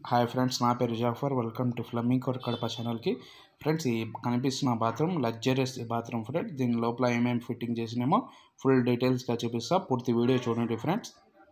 hi friends నా పేరు Jafar welcome to flaming coat Kadapa ఛానల్కి ఫ్రెండ్స్ ఈ కనిపిస్తున్న బాత్రూమ్ లగ్జరియస్ బాత్రూమ్ ఫ్రెండ్స్ దీని లోపల ఏమేమి ఫిట్టింగ్ చేసినామో ఫుల్ డీటెయిల్స్గా చూపిస్తా పూర్తి వీడియో చూడండి ఫ్రెండ్స్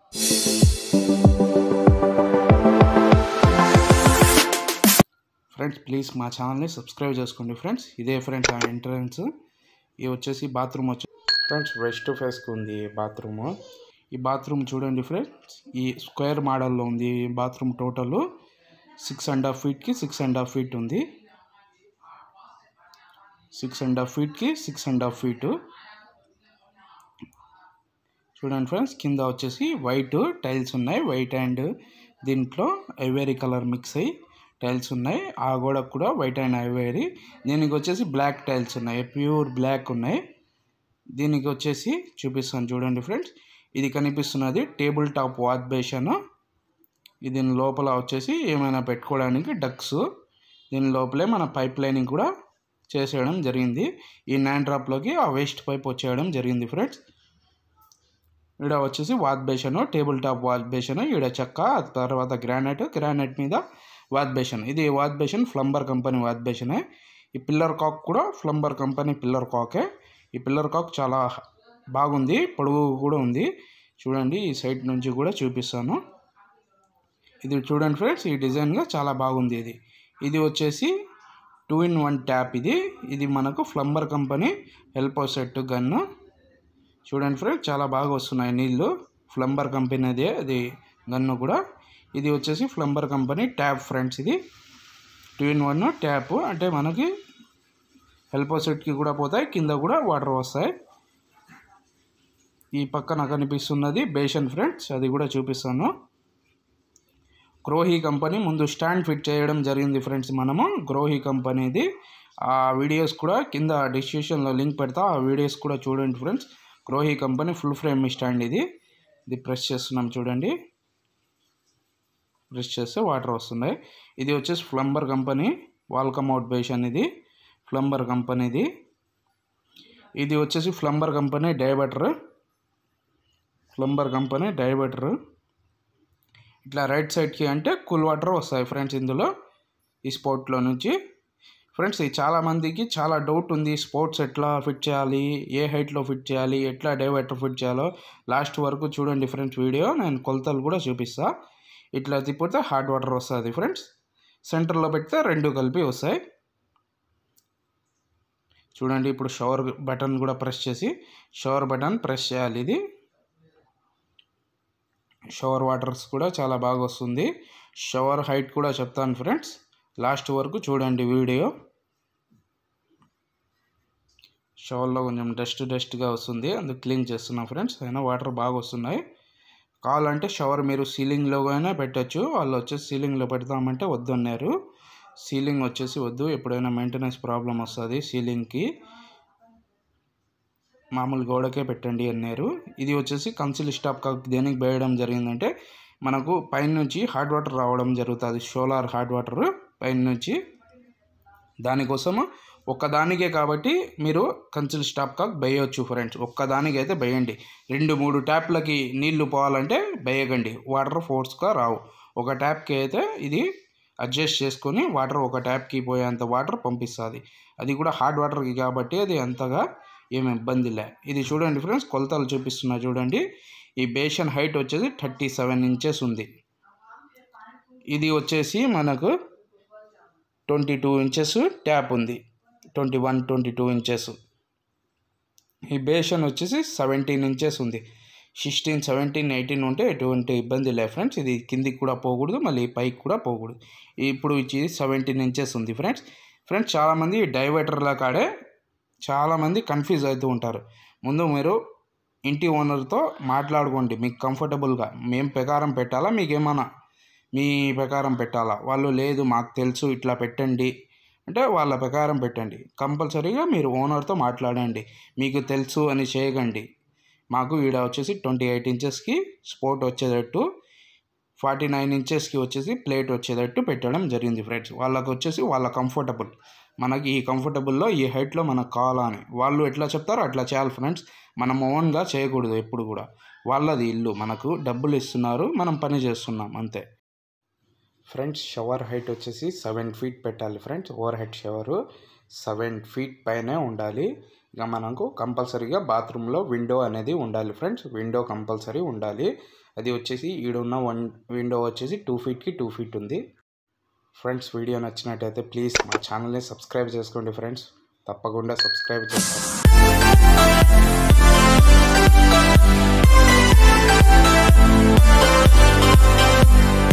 ఫ్రెండ్స్ ప్లీజ్ మా ఛానల్ని సబ్స్క్రైబ్ చేసుకోండి ఫ్రెండ్స్ ఇదే ఫ్రెండ్స్ ఆ ఎంట్రన్స్ ఇది వచ్చేసి బాత్రూమ్ వచ్చి ఫ్రెండ్స్ వెస్ట్ ఫేస్కి ఉంది బాత్రూమ్ ఈ బాత్రూమ్ చూడండి ఫ్రెండ్స్ ఈ స్క్వేర్ మోడల్లో ఉంది ఈ bathroom total six and half ఫీట్కి సిక్స్ అండ్ హాఫ్ ఫీట్ ఉంది సిక్స్ అండ్ హాఫ్ ఫీట్కి సిక్స్ అండ్ హాఫ్ ఫీటు చూడండి ఫ్రెండ్స్ కింద వచ్చేసి వైట్ టైల్స్ ఉన్నాయి వైట్ అండ్ దీంట్లో ఐవేరీ కలర్ మిక్స్ అయ్యి టైల్స్ ఉన్నాయి ఆ గోడకు కూడా వైట్ అండ్ ఐవేరీ దీనికి వచ్చేసి బ్లాక్ టైల్స్ ఉన్నాయి ప్యూర్ బ్లాక్ ఉన్నాయి దీనికి వచ్చేసి చూపిస్తాను చూడండి ఫ్రెండ్స్ ఇది కనిపిస్తున్నది టేబుల్ టాప్ వాష్ బేషన్ దీని లోపల వచ్చేసి ఏమైనా పెట్టుకోవడానికి డక్స్ దీని లోపలే మన పైప్ లైనింగ్ కూడా చేసేయడం జరిగింది ఈ నైన్ డ్రాప్లోకి ఆ వేస్ట్ పైప్ వచ్చేయడం జరిగింది ఫ్రెండ్స్ ఈడ వచ్చేసి wash basin table top wash basin ఈడ చెక్క తర్వాత గ్రానైట్ గ్రానైట్ మీద వాష్ బేషన్ ఇది వాష్ బేషన్ ఫ్లంబర్ కంపెనీ వాష్ బేషనే ఈ పిల్లర్ కాక్ కూడా ఫ్లంబర్ కంపెనీ పిల్లర్ కాకే ఈ పిల్లర్ కాక్ చాలా బాగుంది పొడవు కూడా ఉంది చూడండి ఈ సైడ్ నుంచి కూడా చూపిస్తాను ఇది చూడండి ఫ్రెండ్స్ ఈ డిజైన్గా చాలా బాగుంది ఇది ఇది వచ్చేసి టూ ఇన్ వన్ ట్యాప్ ఇది ఇది మనకు ఫ్లంబర్ కంపెనీ హెల్పో సెట్ గన్ను చూడండి ఫ్రెండ్స్ చాలా బాగా వస్తున్నాయి నీళ్ళు ఫ్లంబర్ కంపెనీదే అది గన్ను కూడా ఇది వచ్చేసి ఫ్లంబర్ కంపెనీ ట్యాప్ ఫ్రెండ్స్ ఇది టూ ఇన్ వన్ ట్యాప్ అంటే మనకి హెల్పో సెట్కి కూడా పోతాయి కింద కూడా వాటర్ వస్తాయి ఈ పక్కన కనిపిస్తున్నది బేషన్ ఫ్రెండ్స్ అది కూడా చూపిస్తాను గ్రోహీ కంపెనీ ముందు స్టాండ్ ఫిట్ చేయడం జరిగింది ఫ్రెండ్స్ మనము గ్రోహీ కంపెనీది ఆ వీడియోస్ కూడా కింద డిస్క్రిప్షన్లో లింక్ పెడతా ఆ వీడియోస్ కూడా చూడండి friends Grohe company full frame stand ఇది ఇది ప్రెస్ చేస్తున్నాం చూడండి ప్రెస్ చేస్తే వాటర్ వస్తున్నాయి ఇది వచ్చేసి ఫ్లంబర్ కంపెనీ వాల్కమ్ అవుట్ బేషన్ ఇది ఫ్లంబర్ కంపెనీది ఇది వచ్చేసి plumber company diverter plumber company diverter ఇట్లా రైట్ సైడ్కి అంటే కూల్ వాటర్ వస్తాయి ఫ్రెండ్స్ ఇందులో ఈ స్పోర్ట్లో నుంచి ఫ్రెండ్స్ ఇది చాలామందికి చాలా డౌట్ ఉంది స్పోర్ట్స్ ఎట్లా ఫిట్ చేయాలి ఏ హైట్లో ఫిట్ చేయాలి ఎట్లా డైవర్టర్ ఫిట్ చేయాలో లాస్ట్ వరకు చూడండి ఫ్రెండ్స్ వీడియో నేను కొలతలు కూడా చూపిస్తా ఇట్లా తిప్పితే హాట్ వాటర్ వస్తుంది ఫ్రెండ్స్ సెంటర్లో పెడితే రెండు కలిపి వస్తాయి చూడండి ఇప్పుడు షవర్ బటన్ కూడా ప్రెస్ చేసి షవర్ బటన్ ప్రెస్ చేయాలి ఇది షవర్ వాటర్స్ కూడా చాలా బాగా వస్తుంది షవర్ హైట్ కూడా చెప్తాను ఫ్రెండ్స్ లాస్ట్ వరకు చూడండి వీడియో షవర్లో కొంచెం డస్ట్ డస్ట్గా వస్తుంది అందుకు క్లీన్ చేస్తున్నాం ఫ్రెండ్స్ అయినా వాటర్ బాగా వస్తున్నాయి కావాలంటే షవర్ మీరు సీలింగ్లో అయినా పెట్టచ్చు వాళ్ళు వచ్చేసి సీలింగ్లో పెడతామంటే వద్దు అన్నారు సీలింగ్ వచ్చేసి వద్దు ఎప్పుడైనా మెయింటెనెన్స్ ప్రాబ్లం వస్తుంది సీలింగ్కి మామూలు గోడకే పెట్టండి అన్నారు ఇది వచ్చేసి కన్సిల్ స్టాప్ దేనికి వేయడం జరిగిందంటే మనకు పైన నుంచి హాట్ వాటర్ రావడం జరుగుతుంది సోలార్ హాట్ వాటర్ పైన నుంచి దానికోసము ఒక్కదానికే కాబట్టి మీరు కన్సిల్ స్టాప్ కాక్ వేయవచ్చు ఫ్రెండ్స్ ఒక్కదానికి అయితే వేయండి రెండు మూడు ట్యాప్లకి నీళ్లు పోవాలంటే వేయకండి వాటర్ ఫోర్స్గా రావు ఒక ట్యాప్కి అయితే ఇది అడ్జస్ట్ చేసుకొని వాటర్ ఒక ట్యాప్కి పోయేంత వాటర్ పంపిస్తుంది అది కూడా హాట్ వాటర్కి కాబట్టి అది అంతగా ఏమి ఇబ్బంది లే ఇది చూడండి ఫ్రెండ్స్ కొలతలు చూపిస్తున్నా చూడండి ఈ బేషన్ హైట్ వచ్చేసి థర్టీ సెవెన్ ఇంచెస్ ఉంది ఇది వచ్చేసి మనకు ట్వంటీ టూ ఇంచెస్ ట్యాప్ ఉంది twenty one twenty two inches ఈ బేషన్ వచ్చేసి సెవెంటీన్ ఇంచెస్ ఉంది సిక్స్టీన్ సెవెంటీన్ ఎయిటీన్ ఉంటే ఎటువంటి ఇబ్బంది లే ఫ్రెండ్స్ ఇది కిందికి కూడా పోకూడదు మళ్ళీ పైకి కూడా పోకూడదు ఇప్పుడు ఇది సెవెంటీన్ ఇంచెస్ ఉంది ఫ్రెండ్స్ ఫ్రెండ్స్ చాలామంది డైవర్టర్ల కాడే చాలామంది కన్ఫ్యూజ్ అవుతూ ఉంటారు ముందు మీరు ఇంటి ఓనర్తో మాట్లాడుకోండి మీకు కంఫర్టబుల్గా మేము ప్రకారం పెట్టాలా మీకు ఏమైనా మీ ప్రకారం పెట్టాలా వాళ్ళు లేదు మాకు తెలుసు ఇట్లా పెట్టండి అంటే వాళ్ళ ప్రకారం పెట్టండి కంపల్సరీగా మీరు ఓనర్తో మాట్లాడండి మీకు తెలుసు అని చేయకండి మాకు ఈడ వచ్చేసి ట్వంటీ ఎయిట్ ఇంచెస్కి స్పోర్ట్ వచ్చేటట్టు ఫార్టీ నైన్ ఇంచెస్కి వచ్చేసి ప్లేట్ వచ్చేటట్టు పెట్టడం జరిగింది ఫ్రెండ్స్ వాళ్ళకి వచ్చేసి వాళ్ళ కంఫర్టబుల్ మనకి ఈ కంఫర్టబుల్లో ఈ హైట్లో మనకు కావాలా అని వాళ్ళు ఎట్లా చెప్తారో అట్లా చేయాలి ఫ్రెండ్స్ మనం ఓన్గా చేయకూడదు ఎప్పుడు కూడా వాళ్ళది ఇల్లు మనకు డబ్బులు ఇస్తున్నారు మనం పని చేస్తున్నాం అంతే ఫ్రెండ్స్ షవర్ హైట్ వచ్చేసి సెవెన్ ఫీట్ పెట్టాలి friends over head shower seven feet పైనే ఉండాలి ఇక మనకు కంపల్సరీగా బాత్రూంలో విండో అనేది ఉండాలి ఫ్రెండ్స్ విండో కంపల్సరీ ఉండాలి అది వచ్చేసి ఈడున్న వన్ విండో వచ్చేసి టూ ఫీట్కి టూ ఫీట్ ఉంది ఫ్రెండ్స్ వీడియో నచ్చినట్టయితే ప్లీజ్ మా ఛానల్ని సబ్స్క్రైబ్ చేసుకోండి ఫ్రెండ్స్ తప్పకుండా సబ్స్క్రైబ్ చేసుకోండి